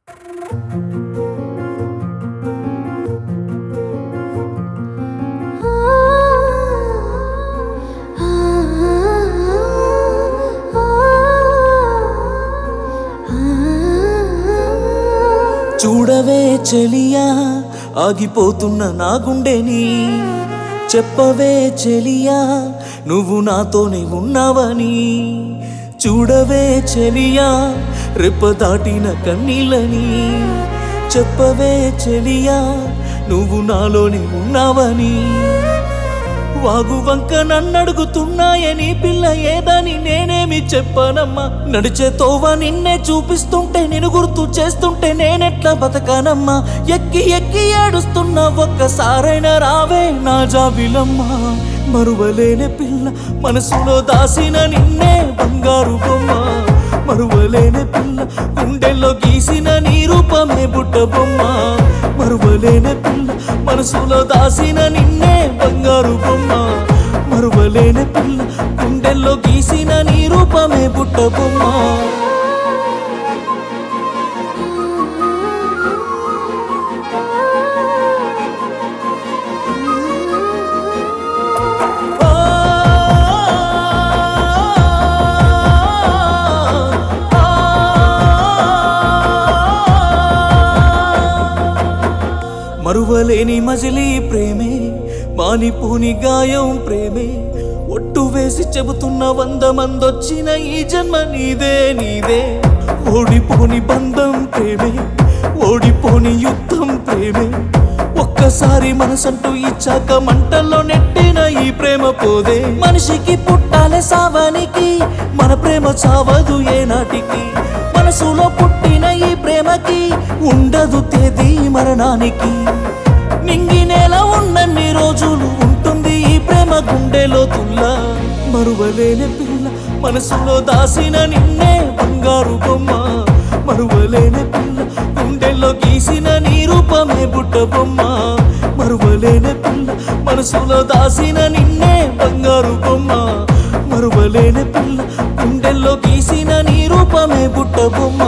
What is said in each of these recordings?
చూడవే చెలియా ఆగిపోతున్న నా గుండెని చెప్పవే చెలియా నువ్వు నాతోనే ఉన్నావని చూడవే చెలియా రెప్ప దాటిన కన్నీళ్ళని చెప్పవే చెలియా నువ్వు నాలోనే ఉన్నావని వాగు వంక నన్నడుగుతున్నాయని పిల్ల ఏదని నేనేమి చెప్పానమ్మా నడిచే తోవ నిన్నే చూపిస్తుంటే నేను గుర్తు చేస్తుంటే నేనెట్లా బతకానమ్మా ఎక్కి ఎక్కి ఏడుస్తున్నా ఒక్కసారైనా రావే నా జాబిలమ్మా మరువలేని పిల్ల మనసులో దాసిన నిన్నే బంగారు బొమ్మ మరువలేని పిల్ల గుండెల్లో గీసిన నీ రూపమే బుట్ట బొమ్మ మరువలేని పిల్ల మనసులో దాసిన నిన్నే బంగారు బొమ్మ మరువలేని పిల్ల గుండెల్లో గీసిన నీ రూపమే బుట్ట బొమ్మ మరువలేని మజిలీ ప్రేమే మానిపోని గాయం ప్రేమే ఒట్టు వేసి చెబుతున్న వంద మందొచ్చిన ఈ జన్మ నీదే నీదే ఓడిపోని బంధం ప్రేమే ఓడిపోని యుద్ధం ప్రేమే ఒక్కసారి మనసంటూ ఇచ్చాక మంటల్లో నెట్టిన ఈ ప్రేమ పోదే మనిషికి పుట్టాలే సావానికి మన ప్రేమ చావదు ఏనాటికి మనసులో పుట్టిన ఈ ప్రేమకి ఉండదు తేదీ మరణానికి నింగి నేల ఉన్నన్ని రోజులు ఉంటుంది ఈ ప్రేమ గుండెలో తుల్లా మరువలేని పిల్ల మనసులో దాసిన నిన్నే బంగారు బొమ్మ మరువలేని పిల్ల గుండెల్లో గీసిన నీ రూపమే బుట్ట బొమ్మ మరువలేని పిల్ల మనసులో దాసిన నిన్నే బంగారు బొమ్మ మరువలేని పిల్ల గుండెల్లో గీసిన నీ రూపమే బుట్ట బొమ్మ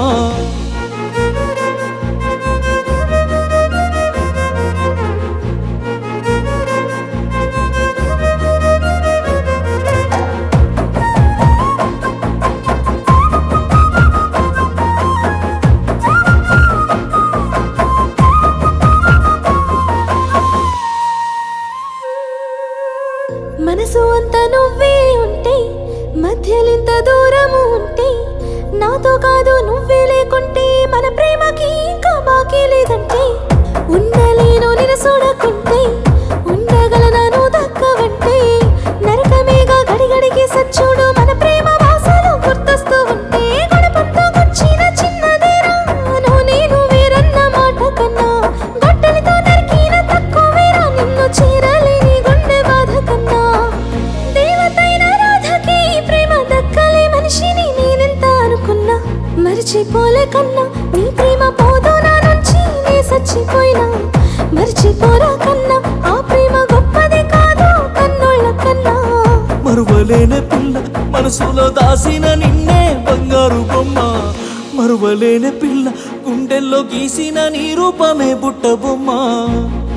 మనసు అంతా నువ్వే ఉంటే మధ్యలింత దూరము ఉంటే నాతో కాదు నువ్వే లేకుంటే మన ప్రేమకి ఇంకా బాకీ లేదంటే ఉండలేను నిన్ను చూడకుంటే ఉండగలనా నువ్వు దక్కవంటే నరకమేగా గడిగడికి సచ్చుడు మన ప్రేమ వాసన గుర్తొస్తూ ఉంటే గడపంతో వచ్చిన చిన్నదేరా నువ్వు నేను వేరన్న మాట కన్నా గొడ్డలితో నరికిన తక్కువేరా నిన్ను చేరలేని గుండె బాధ కన్నా దేవతైన రాధకి ఈ ప్రేమ దక్కలే మనిషిని నేనెంత అనుకున్నా మరిచిపోలే కన్నా నీ ప్రేమ పోదు నా నుంచి నే చచ్చిపోయినా మరిచిపోరా కన్నా ఆ ప్రేమ గొప్పది కాదు కన్నోళ్ళ కన్నా మరువలేని పిల్ల మనసులో దాసిన నిన్నే బంగారు బొమ్మ మరువలేని పిల్ల గుండెల్లో గీసిన నీ రూపమే బుట్ట బొమ్మ